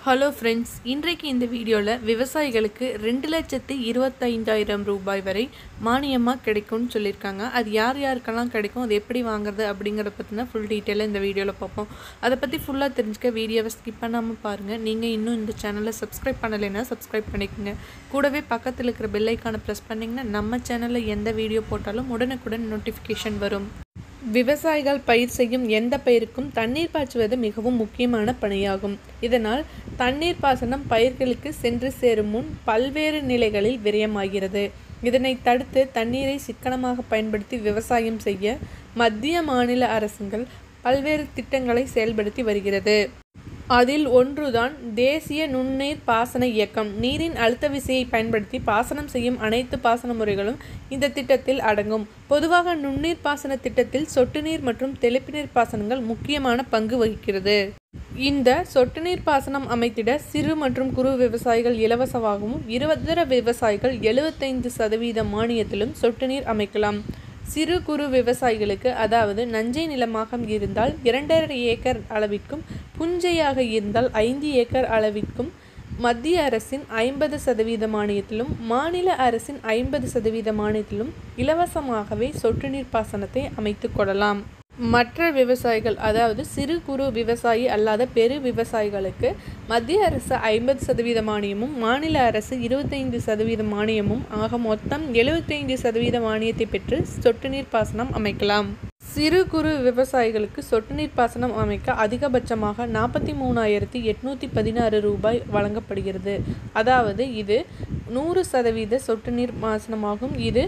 hello friends இன்றைக்கு இந்த வீடியோவில் விவசாயிகளுக்கு ரெண்டு லட்சத்து இருபத்தைந்தாயிரம் ரூபாய் வரை மானியமாக கிடைக்கும்னு சொல்லியிருக்காங்க அது யார் யாருக்கெல்லாம் கிடைக்கும் அது எப்படி வாங்குறது அப்படிங்கிறத பற்றின ஃபுல் டீட்டெயிலாக இந்த வீடியோவில் பார்ப்போம் அதை பற்றி ஃபுல்லாக தெரிஞ்சுக்க வீடியோவை ஸ்கிப் பண்ணாமல் பாருங்கள் நீங்கள் இன்னும் இந்த சேனலை சப்ஸ்கிரைப் பண்ணலைன்னா சப்ஸ்கிரைப் பண்ணிக்கோங்க கூடவே பக்கத்தில் இருக்கிற பெல் ஐக்கானை ப்ரெஸ் பண்ணிங்கன்னா நம்ம சேனலில் எந்த வீடியோ போட்டாலும் உடனுக்குடன் நோட்டிஃபிகேஷன் வரும் விவசாயிகள் பயிர் செய்யும் எந்த பயிருக்கும் தண்ணீர் பாய்ச்சுவது மிகவும் முக்கியமான பணியாகும் இதனால் தண்ணீர் பாசனம் பயிர்களுக்கு சென்று சேரும் முன் பல்வேறு நிலைகளில் விரயமாகிறது இதனை தடுத்து தண்ணீரை சிக்கனமாக பயன்படுத்தி விவசாயம் செய்ய மத்திய மாநில அரசுகள் பல்வேறு திட்டங்களை செயல்படுத்தி வருகிறது அதில் ஒன்றுதான் தேசிய நுண்ணீர் பாசன இயக்கம் நீரின் அழுத்த விசையை பயன்படுத்தி பாசனம் செய்யும் அனைத்து பாசன முறைகளும் இந்த திட்டத்தில் அடங்கும் பொதுவாக நுண்ணீர் பாசன திட்டத்தில் சொட்டு நீர் மற்றும் தெளிப்பு நீர் பாசனங்கள் முக்கியமான பங்கு வகிக்கிறது இந்த சொட்டு நீர் பாசனம் அமைத்திட சிறு மற்றும் குறு விவசாயிகள் இலவசமாகவும் இருபதர விவசாயிகள் எழுபத்தைந்து சதவீத மானியத்திலும் சொட்டு நீர் அமைக்கலாம் சிறு குறு விவசாயிகளுக்கு அதாவது நஞ்சை நிலமாக இருந்தால் இரண்டரை ஏக்கர் அளவிற்கும் புஞ்சையாக இருந்தால் ஐந்து ஏக்கர் அளவிற்கும் மத்திய அரசின் ஐம்பது சதவீத மானியத்திலும் மாநில அரசின் ஐம்பது சதவீத மானியத்திலும் இலவசமாகவே சொட்டு நீர் பாசனத்தை அமைத்து கொள்ளலாம் மற்ற விவசாயிகள் அதாவது சிறு குறு விவசாயி அல்லாத பெரு விவசாயிகளுக்கு மத்திய அரசு ஐம்பது சதவீத மானியமும் மாநில அரசு இருபத்தைந்து சதவீத மானியமும் ஆக மொத்தம் எழுபத்தைந்து சதவீத மானியத்தை பெற்று சொட்டு நீர் பாசனம் அமைக்கலாம் சிறு குறு விவசாயிகளுக்கு சொட்டு நீர் பாசனம் அமைக்க அதிகபட்சமாக நாற்பத்தி மூணாயிரத்தி எட்நூற்றி பதினாறு ரூபாய் வழங்கப்படுகிறது அதாவது இது நூறு சதவீத சொட்டு நீர் பாசனமாகும் இது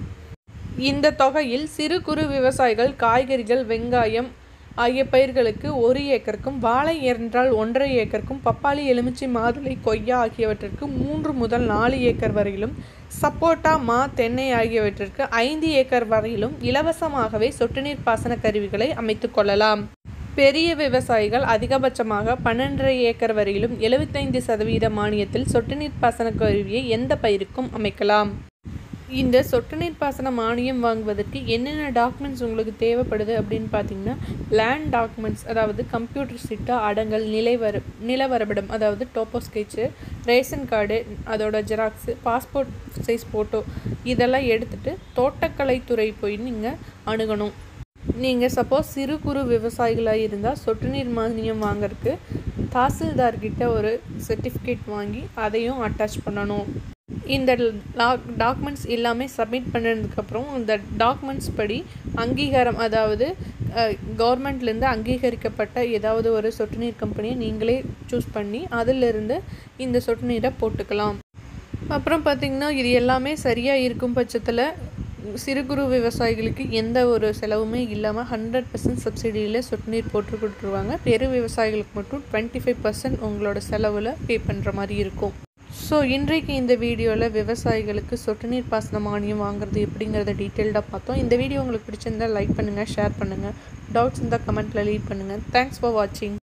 இந்த தொகையில் சிறு குறு விவசாயிகள் காய்கறிகள் வெங்காயம் ஆகிய பயிர்களுக்கு ஒரு ஏக்கருக்கும் வாழை என்றால் ஒன்றரை ஏக்கருக்கும் பப்பாளி எலுமிச்சை மாதுளை கொய்யா ஆகியவற்றிற்கு மூன்று முதல் நாலு ஏக்கர் வரையிலும் சப்போட்டா மா தென்னை ஆகியவற்றிற்கு ஐந்து ஏக்கர் வரையிலும் இலவசமாகவே சொட்டு நீர் பாசன கருவிகளை அமைத்து கொள்ளலாம் பெரிய விவசாயிகள் அதிகபட்சமாக பன்னெண்டரை ஏக்கர் வரையிலும் எழுபத்தைந்து சதவீத மானியத்தில் சொட்டு நீர் பாசன கருவியை எந்த பயிருக்கும் அமைக்கலாம் இந்த சொட்டு நீர் பாசன மானியம் வாங்குவதற்கு என்னென்ன டாக்குமெண்ட்ஸ் உங்களுக்கு தேவைப்படுது அப்படின்னு பார்த்தீங்கன்னா லேண்ட் டாக்குமெண்ட்ஸ் அதாவது கம்ப்யூட்டர் சிட்டா அடங்கல் நிலைவர நிலவரபிடம் அதாவது டோப்போ ஸ்கெட்சு ரேஷன் கார்டு அதோட ஜெராக்ஸு பாஸ்போர்ட் சைஸ் ஃபோட்டோ இதெல்லாம் எடுத்துகிட்டு தோட்டக்கலைத்துறை போய் நீங்கள் அணுகணும் நீங்கள் சப்போஸ் சிறு குறு விவசாயிகளாக இருந்தால் சொட்டு நீர் மானியம் வாங்கறதுக்கு தாசில்தார்கிட்ட ஒரு சர்டிஃபிகேட் வாங்கி அதையும் அட்டாச் பண்ணணும் இந்த டாக்குமெண்ட்ஸ் எல்லாமே சப்மிட் பண்ணதுக்கப்புறம் இந்த டாக்குமெண்ட்ஸ் படி அங்கீகாரம் அதாவது கவர்மெண்ட்லேருந்து அங்கீகரிக்கப்பட்ட ஏதாவது ஒரு சொட்டு நீர் கம்பெனியை நீங்களே சூஸ் பண்ணி அதிலிருந்து இந்த சொட்டு நீரை போட்டுக்கலாம் அப்புறம் பார்த்திங்கன்னா இது எல்லாமே சரியாக இருக்கும் பட்சத்தில் சிறு குறு விவசாயிகளுக்கு எந்த ஒரு செலவுமே இல்லாமல் ஹண்ட்ரட் பர்சன்ட் சப்சிடியில் சொட்டு நீர் போட்டு கொடுத்துருவாங்க பெரு விவசாயிகளுக்கு மட்டும் டுவெண்ட்டி ஃபைவ் பர்சன்ட் உங்களோட செலவில் பே பண்ணுற மாதிரி இருக்கும் ஸோ இன்றைக்கு இந்த வீடியோவில் விவசாயிகளுக்கு சொட்டு நீர் பாசன மானியம் வாங்குறது எப்படிங்கிறத டீட்டெயில்டாக பார்த்தோம் இந்த வீடியோ உங்களுக்கு பிடிச்சிருந்தால் லைக் பண்ணுங்கள் ஷேர் பண்ணுங்கள் டவுட்ஸ் இருந்தால் கமெண்ட்டில் லீட் பண்ணுங்கள் தேங்க்ஸ் ஃபார் வாட்சிங்